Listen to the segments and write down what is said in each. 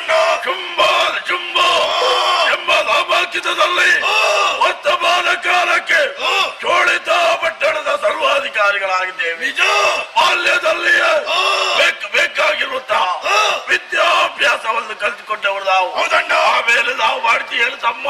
ಹೌದಣ್ಣ ಚುಂಬ ಚುಂಬ ಎಂಬ ನಾಮಾಂಕಿತದಲ್ಲಿ ವರ್ತಮಾನ ಕಾಲಕ್ಕೆ ಚೋಳಿತ ಪಟ್ಟಣದ ಸರ್ವಾಧಿಕಾರಿಗಳಾಗಿದ್ದೇವೆ ನಿಜ ಬಾಲ್ಯದಲ್ಲಿಯೇ ಬೇಕು ಬೇಕಾಗಿರುವಂತಹ ವಿದ್ಯಾಭ್ಯಾಸವನ್ನು ಕಲಿತುಕೊಂಡವರು ನಾವು ಹೌದಣ್ಣ ಆಮೇಲೆ ನಾವು ಮಾಡ್ತಿ ಹೇಳು ತಮ್ಮ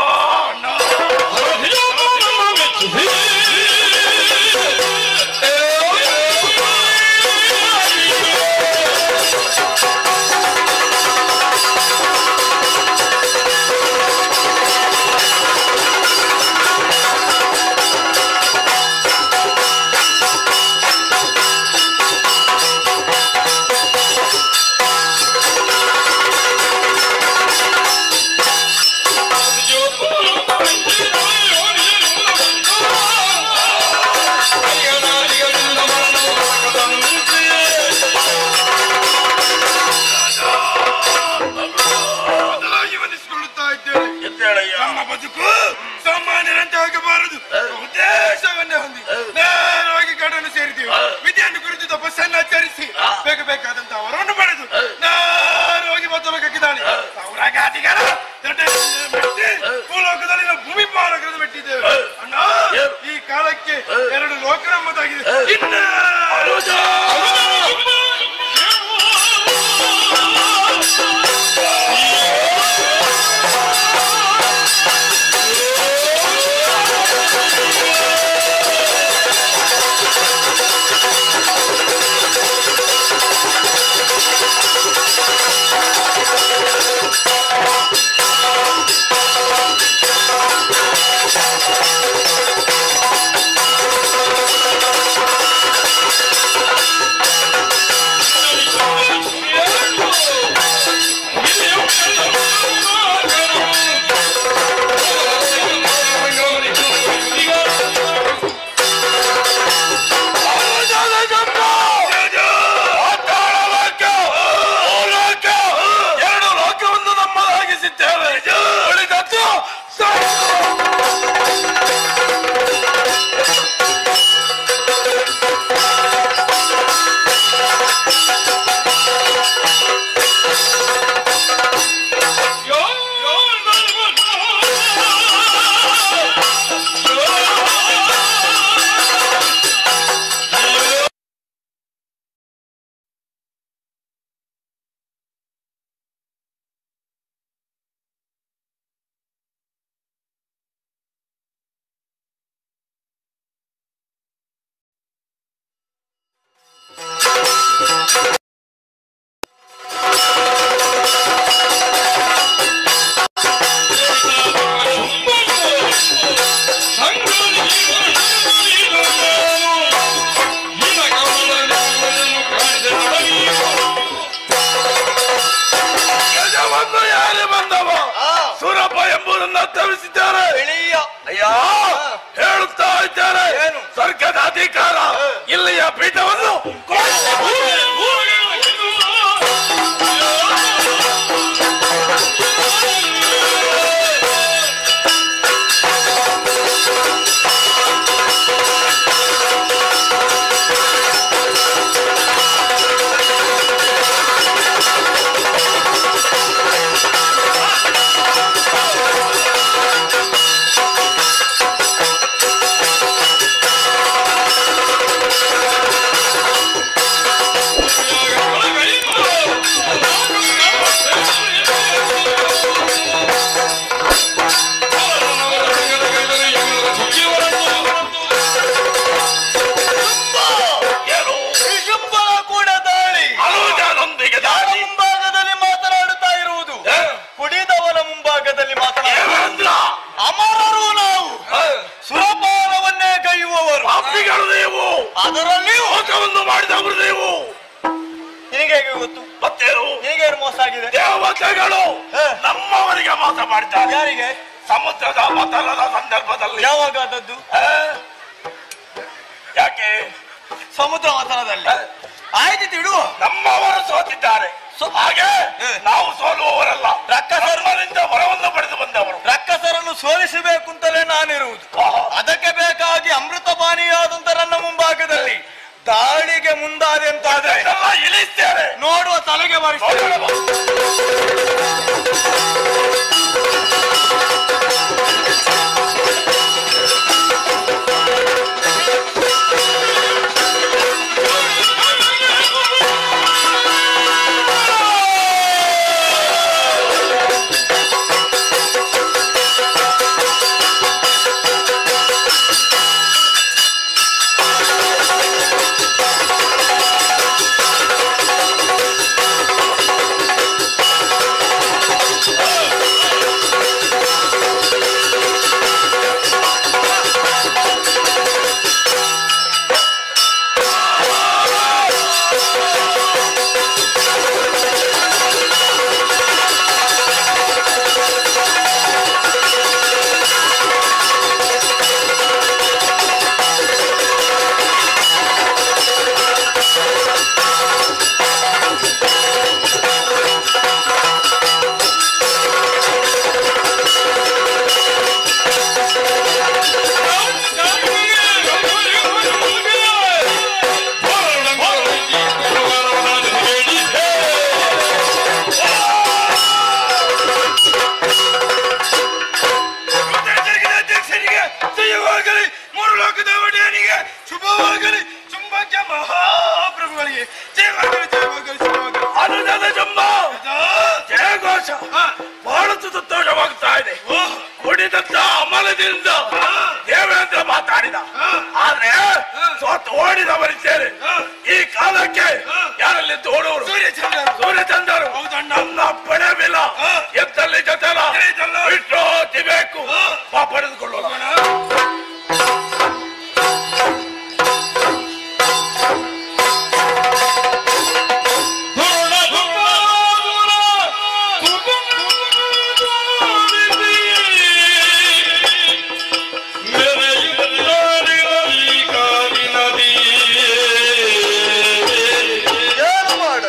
ಬದಲಾಗಿ ವಂದಿಸಿಕೊಳ್ಳುತ್ತಾ ಇದ್ದೇವೆ ಎದ್ದೇಳಯ್ಯ ನಮ್ಮ ಬದುಕು ಸಾಮಾನ್ಯರಂತೆ ಆಗಬಾರದು ಉದ್ದೇಶವನ್ನೇ ಹೊಂದಿ ನೇರವಾಗಿ ಗಡನ್ನು ಸೇರಿದ್ದೇವೆ ವಿಧಿಯನ್ನು ಕುರಿತು ತಪಸ್ಸನ್ನು ಆಚರಿಸಿ ಬೇಗ ಬೇಕಾದಂತಹ ವರವನ್ನು ಪಡೆದು ನೇರವಾಗಿ ಬದ್ದಬೇಕಾಗಿದ್ದಾನೆ ಸೌರಗಾದಿಗಳ ದೊಡ್ಡನೆಲ್ಲ ಮೆಟ್ಟಿ ಭೂಲೋಕದಲ್ಲಿನ ಭೂಮಿ ಪಾಲಕರನ್ನು ಮೆಟ್ಟಿದ್ದೇವೆ ಅಣ್ಣ ಈ ಕಾಲಕ್ಕೆ ಎರಡು ಲೋಕ ನಮ್ಮದಾಗಿದೆ ಇನ್ನ ಅನುಜ! ಅನುಜನ ಜನ್ಮ! ಪಾತಾಳ ಲೋಕ, ಭೂಲೋಕ, ಎರಡು ಲೋಕವನ್ನು ನಮ್ಮದಾಗಿಸಿದ್ದೇವೆ ಉಳಿದದ್ದು ಸ- ಗಜವನ್ನು ಯಾರೇ ಬಂದವ ಸುರಪ್ಪ ಎಂಬುದನ್ನು ತರಿಸಿದ್ದಾರೆ ಅಯ್ಯ ಹೇಳುತ್ತಾ ಇದ್ದಾರೆ ಏನು? ಸ್ವರ್ಗದ ಅಧಿಕಾರ ಇಲ್ಲಿಯ ಪೀಠವನ್ನು ಏನು ವಿಶುಂಭನ ಕೂಡ ದಾಳಿ ಅನುಜನೊಂದಿಗೆ ಯಾರ ದಾಳಿ ಮುಂಭಾಗದಲ್ಲಿ ಮಾತನಾಡುತ್ತಾ ಇರುವುದು ಏ? ಕುಡಿದವನ ಮುಂಭಾಗದಲ್ಲಿ ಮಾತನಾಡುವುದು ಏನೇಂದ್ರ? ಅಮರರು ನಾವು ಸುರಪಾನವನ್ನೇ ಕೈಯುವವರು ಪಾಪಿಗಳು ನೀವು ಅದರಲ್ಲಿಯೂ ಲೋಕವನ್ನು ಮಾಡಿದವರು ನೀವು ನಿನಗೆ ಹೇಗೆ ಗೊತ್ತು ಮತ್ತೇನು ನಿನಗೇನು ಮೋಸ ಆಗಿದೆ ದೇವತೆಗಳು ಹೇ. ನಮ್ಮವರಿಗೆ ಮೋಸ ಮಾಡಿದ್ದಾರೆ ಯಾರಿಗೆ ಸಮುದ್ರದ ಮತಲದ ಸಂದರ್ಭದಲ್ಲಿ ಯಾವಾಗ ಆದದ್ದು ಹೇ? ಯಾಕೆ ಸಮುದ್ರ ಮಥನದಲ್ಲಿ ಆಯ್ತು ತಿಡು ನಮ್ಮವರು ಸೋತಿದ್ದಾರೆ ಹಾಗೆ ನಾವು ಸೋಲುವವರಲ್ಲ ರಕ್ಕಸರಿಂದ ವರವನ್ನು ಪಡೆದು ಬಂದವರು ರಕ್ಕಸರನ್ನು ಸೋಲಿಸಬೇಕು ಅಂತಲೇ ನಾನಿರುವುದು ಆಹಾ. ಅದಕ್ಕೆ ಬೇಕಾಗಿ ಅಮೃತ ಪಾನೀಯಾದಂತ ನನ್ನ ಮುಂಭಾಗದಲ್ಲಿ ದಾಳಿಗೆ ಮುಂದಾದೆ ಅಂತಾದ್ರೆ ಇದೆಲ್ಲ ಇಳಿಸ್ತೇವೆ ನೋಡುವ ತಲೆಗೆ ಬಾರಿಸ್ತೇವೆ ನೋಡೋಣ ಬಾ. ಮಾಡಿದಂತ ಅಮಲದಿಂದ ದೇವೇಂದ್ರ ಮಾತಾಡಿದ ಆದ್ರೆ ಸೋತು ಓಡಿದವರಿದ್ದೇನೆ ಈ ಕಾಲಕ್ಕೆ ಯಾರಲ್ಲಿ ತೋಡೋರು ಸೂರ್ಯಚಂದ್ರರು. ಸೂರ್ಯಚಂದ್ರರು ಹೌದಣ್ಣ. ನನ್ನ ಪಡೆವಿಲ್ಲ ಎತ್ತಲ್ಲಿ ಜೊತೆಲ ತಿಳಿದಲ್ಲ? ವಿಶ್ರಾಂತಿ ಬೇಕು ಬಾ ಪಡೆದುಕೊಳ್ಳೋಣ ಏನು ಮಾಡಲಿ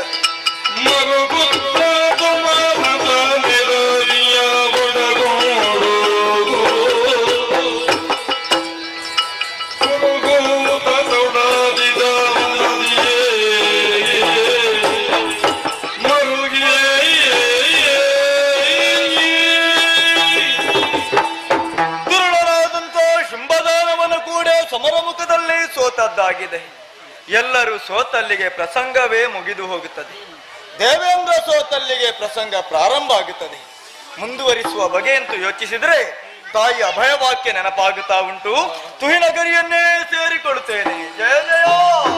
ದುರುಳನಾದಂತ ಶುಂಭದಾನವನು ಕೂಡ ಸಮರಮುಖದಲ್ಲಿ ಸೋತದ್ದಾಗಿದೆ ಎಲ್ಲರೂ ಸೋತಲ್ಲಿಗೆ ಪ್ರಸಂಗವೇ ಮುಗಿದು ಹೋಗುತ್ತದೆ ದೇವೇಂದ್ರ ಸೋತಲ್ಲಿಗೆ ಪ್ರಸಂಗ ಪ್ರಾರಂಭ ಆಗುತ್ತದೆ ಮುಂದುವರಿಸುವ ಬಗೆಯಂತೂ ಯೋಚಿಸಿದ್ರೆ ತಾಯಿ ಅಭಯವಾಕ್ಯ ನೆನಪಾಗುತ್ತಾ ಉಂಟು ತುಹಿನಗರಿಯನ್ನೇ ಸೇರಿಕೊಳ್ಳುತ್ತೇನೆ ಜಯ ಜಯ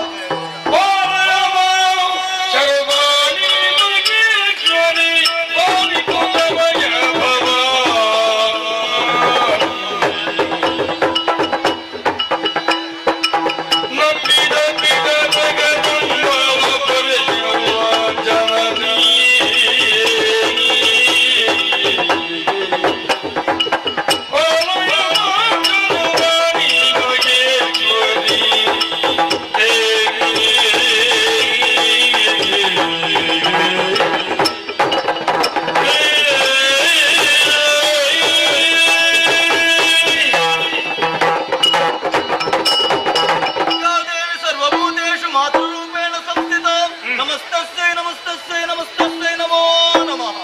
ದೇವಿ ಸರ್ವಭೂತೇಷು ಮಾತೃರೂಪೇಣ ಸಂಸ್ಥಿತ ನಮಸ್ತಸ್ಸೈ ನಮಸ್ತಸ್ಸೈ ನಮಸ್ತಸ್ಸೈ ನಮೋ ನಮಃ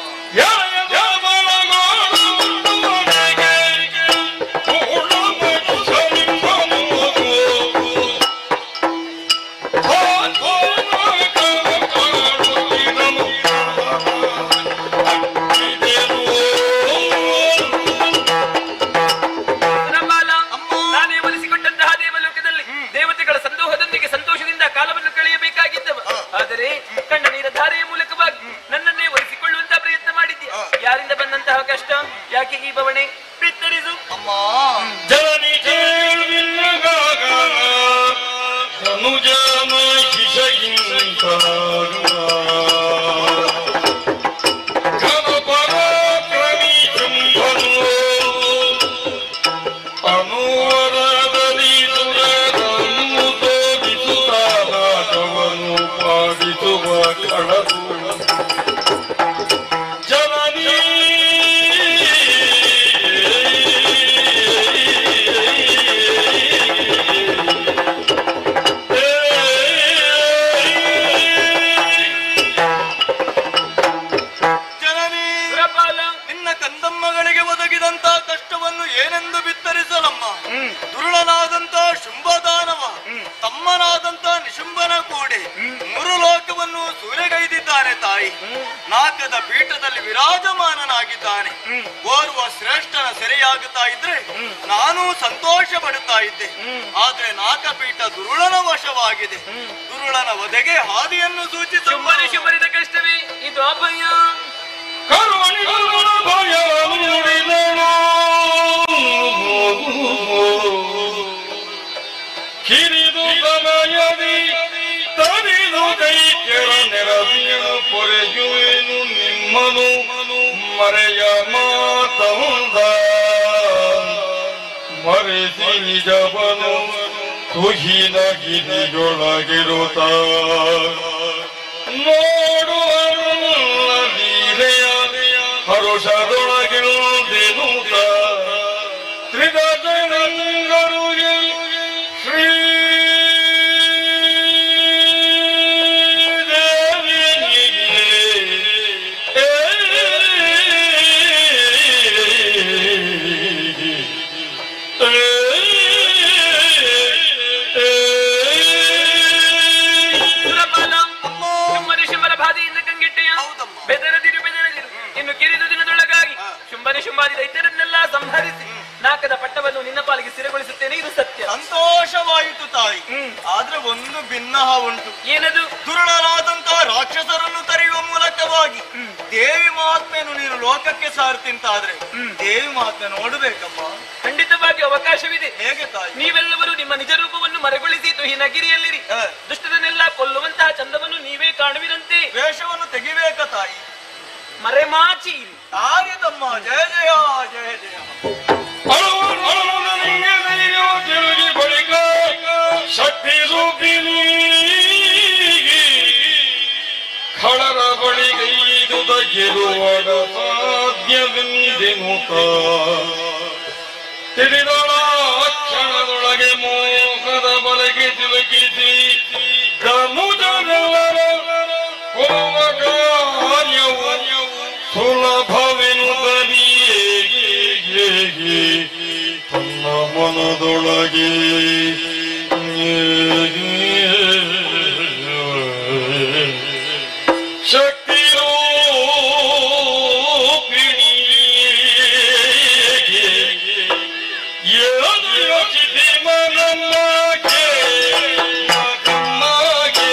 ಸುರಪಾಲ, ನಾನೇ ಒಲಿಸಿಕೊಟ್ಟಂತಹ ದೇವಲೋಕದಲ್ಲಿ ದೇವತೆಗಳ ಸಂದೋಹದೊಂದಿಗೆ ಸಂತೋಷದಿಂದ ಕಾಲವನ್ನು ಕಳೆಯಬೇಕಾಗಿದ್ದವ ಆದರೆ ಕಣ್ಣ ನೀರ ಧಾರೆಯ ಮೂಲಕವಾಗಿ ನನ್ನನ್ನೇ ಒಲಿಸಿಕೊಳ್ಳುವಂತ ಪ್ರಯತ್ನ ಮಾಡಿದ್ದೆ ಯಾರಿಂದ ಬಂದಂತಹ ಕಷ್ಟ ಯಾಕೆ ಈ ಬವಣೆ ಬಿತ್ತರಿಸು ಅಮ್ಮ ಜನನಿ ಕೇಳುವಿಲ್ಲಗಾಗ ಧನುಜನ ಶಿಶಗಿಂತ ಘನಪರಾಕ್ರಮಿ ಶುಂಭನು ಅನುವರದಲ್ಲಿ ದುರದನ್ನು ತೋರಿಸುತ್ತಾನಾಟವನ್ನು ಪಾಡಿಸುವ ಕಳದು ಜನನೀ ಜನನಿ ಸುರಪಾಲ ನಿನ್ನ ಕಂದಮ್ಮಗಳಿಗೆ ಒದಗಿದಂತ ಕಷ್ಟವನ್ನು ಏನೆಂದು ಬಿತ್ತರಿಸಲಮ್ಮ ದುರುಳನಾದಂತ ಶುಂಭದಾನವ ತಮ್ಮನಾದಂತ ನಿಶುಂಭನ ಕೂಡಿ ಮೂರು ಲೋಕವನ್ನು ಸೂರೆಗೈದಿದ್ದಾನೆ ತಾಯಿ ನಾಕದ ಪೀಠದಲ್ಲಿ ವಿರಾಜಮಾನನಾಗಿದ್ದಾನೆ ಓರ್ವ ಶ್ರೇಷ್ಠನ ಸೆರೆಯಾಗುತ್ತಾ ಇದ್ರೆ ನಾನು ಸಂತೋಷ ಪಡುತ್ತಾ ಇದ್ದೆ ಆದ್ರೆ ನಾಕಪೀಠ ದುರುಳನ ವಶವಾಗಿದೆ ದುರುಳನ ವಧೆಗೆ ಹಾದಿಯನ್ನು ಸೂಚಿಸುವ ಶುಂಭರಿ ಶುಂಭರಿದ ಕಷ್ಟವೇ ಇದು ಅಭಯ ಕರುಣಿಗಳ ಭಯವನ್ನು ನುಡಿದಳು. ಕಿರಿದು ತನಯದಿ ತರಿದು ದೈತ್ಯರ ನೆರವಿನ ಪೊರೆಯುವೆನು ನಿಮ್ಮನು ಮರೆಯ ಮಾತಂದ ಮರೆಸಿ ನಿಜವನು ತುಹಿನ ಗಿರಿಯೊಳಗಿರುತ್ತ ನೋಡುವೀರೆಯ ಹರುಷದೊಳಗಿರುವುದೇನು ತ್ರಿಗಜನಿಂಗರುಗೆ ಶ್ರೀ ಸುರಪಾಲ ಶುಂಭನಿ ಶುಂಭರ ಬಾಧೆಯಿಂದ ಕಂಗೆಟ್ಟೆಯ ಹೌದಮ್ಮ. ಬೆದರದಿರು ಬೆದರದಿರು ಇನ್ನು ಕಿರಿದು ದಿನದೊಳಗಾಗಿ ಶುಂಭನಿ ಶುಂಭಾದಿ ದೈತ್ಯರನ್ನೆಲ್ಲ ಸಂಹರಿಸಿ ನಾಕದ ಪಟ್ಟವನ್ನು ನಿನ್ನ ಪಾಲಿಗೆ ಸ್ಥಿರಗೊಳಿಸುತ್ತೇನೆ ಇದು ಸತ್ಯ ಸಂತೋಷವಾಯಿತು ತಾಯಿ ಹ್ಮ್. ಆದ್ರೆ ಒಂದು ಭಿನ್ನಹ ಉಂಟು ಏನದು ದುರುಳರಾದಂತಹ ರಾಕ್ಷಸರನ್ನು ತರೆಯುವ ಮೂಲಕವಾಗಿ ದೇವಿ ಮಹಾತ್ಮೆಯನ್ನು ನೀನು ಲೋಕಕ್ಕೆ ಸಾರ್ತಿಂತಾದ್ರೆ ದೇವಿ ಮಹಾತ್ಮೆ ನೋಡಬೇಕಮ್ಮ ಖಂಡಿತವಾಗಿ ಅವಕಾಶವಿದೆ ಹೇಗೆ ತಾಯಿ ನೀವೆಲ್ಲರೂ ನಿಮ್ಮ ನಿಜ ರೂಪವನ್ನು ಮರೆಗೊಳಿಸಿ ತುಹಿನಗಿರಿಯಲ್ಲಿರಿ ಹ. ದುಷ್ಟರನ್ನೆಲ್ಲ ಕೊಲ್ಲುವಂತಹ ಚಂದವನ್ನು ನೀವೇ ಕಾಣುವಿರಂತೆ ವೇಷವನ್ನು ತೆಗಿಬೇಕ ತಾಯಿ ಮರೆಮಾಚಿ ಇರಿ. ಆಗಿದಮ್ಮ ಜಯ ಜಯ ಜಯ ಜಯ ತಿರುಗಿ ಬಳಿಕ ಶಕ್ತಿ ರೂಪಿಣಿ ಖಳರ ಬಳಿಗೈದುದ ಗೆಲುವಡ ಸಾಧ್ಯವೆಂದೆನುತ ತಿಳಿದಳ ಕ್ಷಣದೊಳಗೆ ಮೋಹದ ಬಲೆಗೆ ತಿರುಗಿಸಿ ಗಮುಜನೆಲ್ಲರ ಕೊಡುವ ಕಾರ್ಯವು ಸುಲಭವೆನುತ್ತಲಿಯೇ ತನ್ನ ಮನದೊಳಗೆ ಶಕ್ತಿ ಏನು ಯೋಚಿಸಿ ಮನಮ್ಮಗೆ ಮಗಮ್ಮಗೆ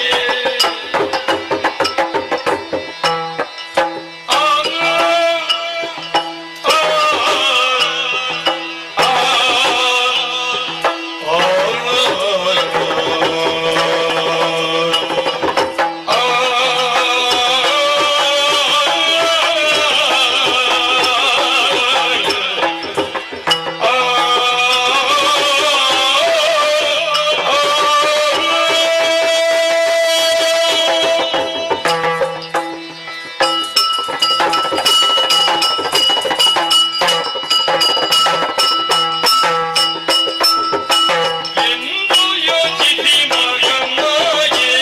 ಎಂದು ಯೋಚಿಸಿ ಮಗಮ್ಮಗೆ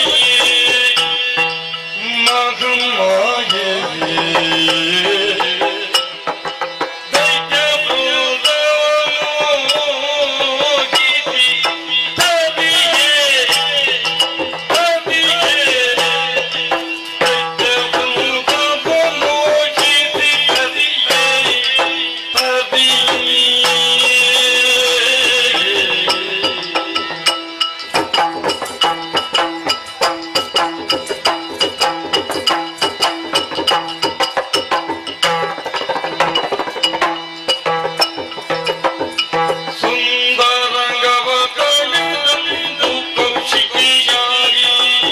ಸುಂದರಂಗವ ಕಳೆದಂದು ಕೌಶಿಕಿಯಾಗಿ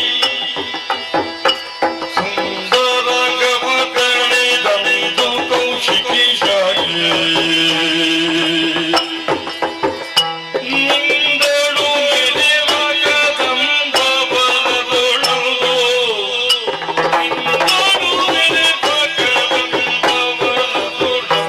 ಸುಂದರಂಗವ ಕಳೆದಂದು ಕೌಶಿಕಿಯಾಗಿ ನಿಂದಳು ಮೆರೆವಗದಂಬ ಬಲದೊಳಗೋ ನಿಂದಳು ಮೆರೆವಗದಂಬ ಬಲದೊಳಗೋ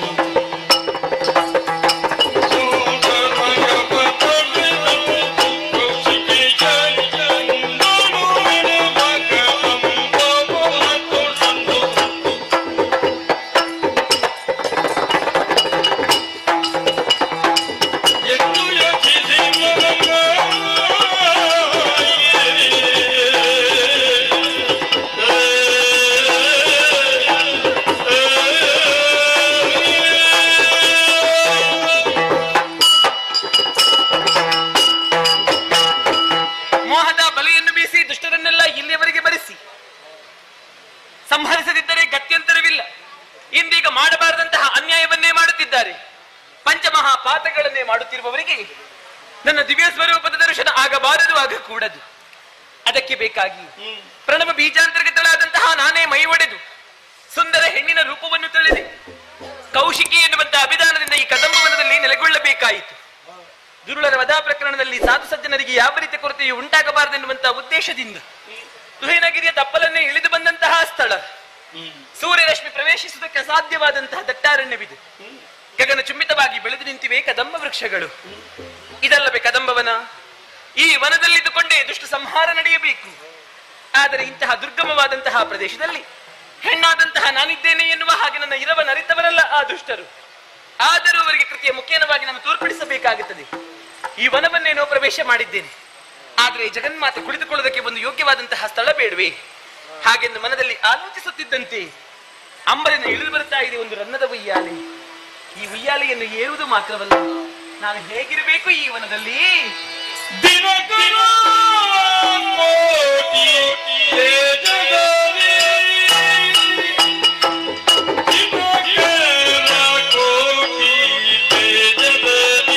ಮೋಹದ ಬಲೆಯನ್ನು ಬೀಸಿ ದುಷ್ಟರನ್ನೆಲ್ಲ ಇಲ್ಲಿಯವರೆಗೆ ಬರೆಸಿ ಸಂಹರಿಸದಿದ್ದರೆ ಗತ್ಯಂತರವಿಲ್ಲ ಇಂದೀಗ ಮಾಡಬಾರದಂತಹ ಅನ್ಯಾಯವನ್ನೇ ಮಾಡುತ್ತಿದ್ದಾರೆ ಪಂಚಮಹಾಪಾತಗಳನ್ನೇ ಮಾಡುತ್ತಿರುವವರಿಗೆ ನನ್ನ ದಿವ್ಯ ಸ್ವರೂಪದ ದರ್ಶನ ಆಗಬಾರದು ಆಗಕೂಡದು ಅದಕ್ಕೆ ಬೇಕಾಗಿ ಪ್ರಣವ ಬೀಜಾಂತರ್ಗತಳಾದಂತಹ ನಾನೇ ಮೈ ಒಡೆದು ಸುಂದರ ಹೆಣ್ಣಿನ ರೂಪವನ್ನು ತಿಳಿದೆ ಕೌಶಿಕಿ ಎನ್ನುವಂತಹ ಅಭಿಧಾನದಿಂದ ಈ ಕದಂಬವನದಲ್ಲಿ ನೆಲೆಗೊಳ್ಳಬೇಕಾಯಿತು ದುರುಳರ ವಧಾ ಪ್ರಕರಣದಲ್ಲಿ ಸಾಧು ಸಜ್ಜನರಿಗೆ ಯಾವ ರೀತಿ ಕೊರತೆಯು ಉಂಟಾಗಬಾರದೆನ್ನುವಂತಹ ಉದ್ದೇಶದಿಂದ ತುಹಿನಗಿರಿಯ ತಪ್ಪಲನ್ನೇ ಇಳಿದು ಬಂದಂತಹ ಸ್ಥಳ ಸೂರ್ಯರಶ್ಮಿ ಪ್ರವೇಶಿಸುವುದಕ್ಕೆ ಅಸಾಧ್ಯವಾದಂತಹ ದಟ್ಟಾರಣ್ಯವಿದೆ ಗಗನ ಚುಂಬಿತವಾಗಿ ಬೆಳೆದು ನಿಂತಿವೆ ಕದಂಬ ವೃಕ್ಷಗಳು ಇದಲ್ಲವೇ ಕದಂಬವನ ಈ ವನದಲ್ಲಿದ್ದುಕೊಂಡೇ ದುಷ್ಟ ಸಂಹಾರ ನಡೆಯಬೇಕು ಆದರೆ ಇಂತಹ ದುರ್ಗಮವಾದಂತಹ ಪ್ರದೇಶದಲ್ಲಿ ಹೆಣ್ಣಾದಂತಹ ನಾನಿದ್ದೇನೆ ಎನ್ನುವ ಹಾಗೆ ನನ್ನ ಇರವ ನರಿತವರಲ್ಲ ಆ ದುಷ್ಟರು ಆದರೂ ಅವರಿಗೆ ಕೃತಿಯ ಮುಖೇನವಾಗಿ ನಾನು ತೋರ್ಪಡಿಸಬೇಕಾಗುತ್ತದೆ ಈ ವನವನ್ನೇನೋ ಪ್ರವೇಶ ಮಾಡಿದ್ದೇನೆ ಆದರೆ ಜಗನ್ಮಾತೆ ಕುಳಿತುಕೊಳ್ಳುವುದಕ್ಕೆ ಒಂದು ಯೋಗ್ಯವಾದಂತಹ ಸ್ಥಳ ಬೇಡವೇ ಹಾಗೆಂದು ಮನದಲ್ಲಿ ಆಲೋಚಿಸುತ್ತಿದ್ದಂತೆ ಅಂಬರಿನ ಇಳಿದು ಬರ್ತಾ ಇದೆ ಒಂದು ರನ್ನದ ಉಯ್ಯಾಲೆ ಈ ಉಯ್ಯಾಲೆಯನ್ನು ಏರುವುದು ಮಾತ್ರವಲ್ಲ ನಾನು ಹೇಗಿರಬೇಕು ಈ ವನದಲ್ಲಿ ದಿನಕರ ಕೋಟಿ ತೇಜದಲ್ಲಿ ದಿನಕರ ಕೋಟಿ ತೇಜದಲ್ಲಿ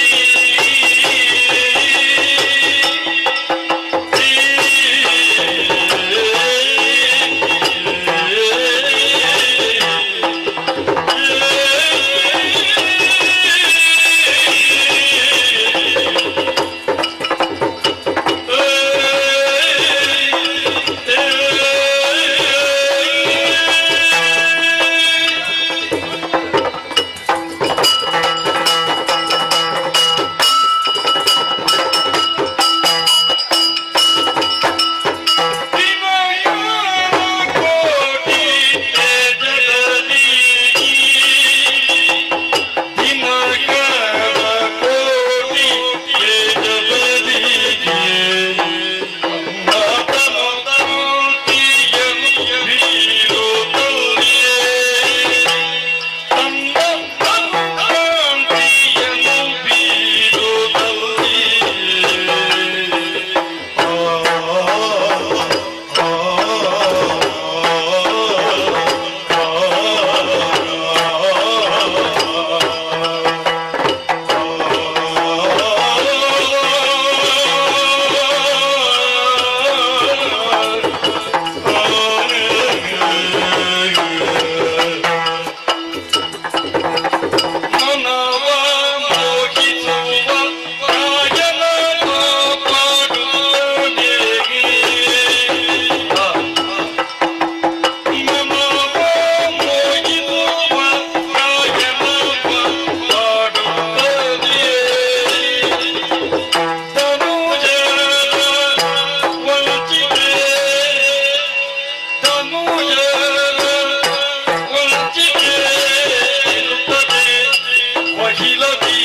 ವಹಿಲದಿ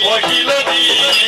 ವಹಿಲದಿ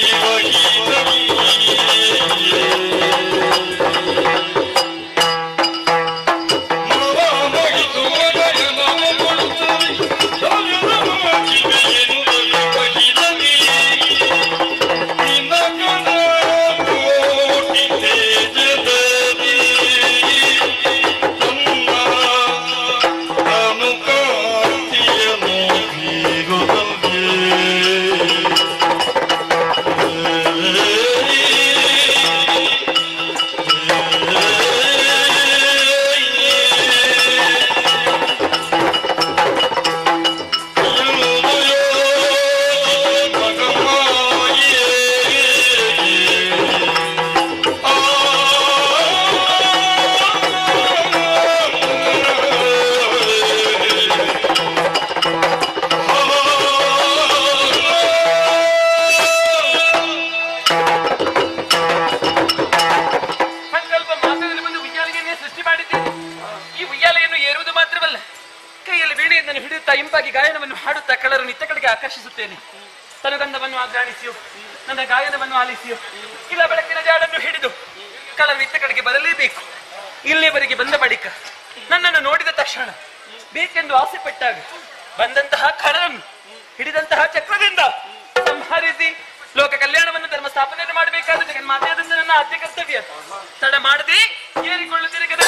ಸಂಕಲ್ಪ ಮಾತ್ರದಲ್ಲಿ ಬಂದು ಉಯ್ಯಾಲೆಯನ್ನೇ ಸೃಷ್ಟಿ ಮಾಡಿದ್ದೇನೆ ಈ ಉಯ್ಯಾಲೆಯನ್ನು ಏರುವುದು ಮಾತ್ರವಲ್ಲ ಕೈಯಲ್ಲಿ ವೀಣೆಯನ್ನು ಹಿಡಿಯುತ್ತಾ ಇಂಪಾಗಿ ಗಾಯನವನ್ನು ಹಾಡುತ್ತಾ ಕಳ್ಳರನ್ನು ಇತ್ತ ಕಡೆಗೆ ಆಕರ್ಷಿಸುತ್ತೇನೆ ತನುಗಂಧವನ್ನು ಆಘ್ರಾಣಿಸಿಯೋ ನನ್ನ ಗಾಯನವನ್ನು ಆಲಿಸಿಯೋ ಇಲ್ಲ ಬೆಳಕಿನ ಜಾಡನ್ನು ಹಿಡಿದು ಕಳ್ಳರು ಇತ್ತ ಕಡೆಗೆ ಬರಲೇಬೇಕು ಇಲ್ಲಿಯವರೆಗೆ ಬಂದ ಬಳಿಕ ನನ್ನನ್ನು ನೋಡಿದ ತಕ್ಷಣ ಬೇಕೆಂದು ಆಸೆ ಪಟ್ಟಾಗ ಬಂದಂತಹ ಕರರನ್ನು ಹಿಡಿದಂತಹ ಚಕ್ರದಿಂದ ಸಂಹರಿಸಿ ಲೋಕ ಕಲ್ಯಾಣವನ್ನು ಧರ್ಮ ಸ್ಥಾಪನೆಯನ್ನು ಮಾಡಬೇಕಾದ ಜಗನ್ಮಾತೆಯಾದಂತ ನನ್ನ ಆದ್ಯ ಕರ್ತವ್ಯ ತಡ ಮಾಡದೆ ಏರಿಕೊಳ್ಳುತ್ತಿರಗದ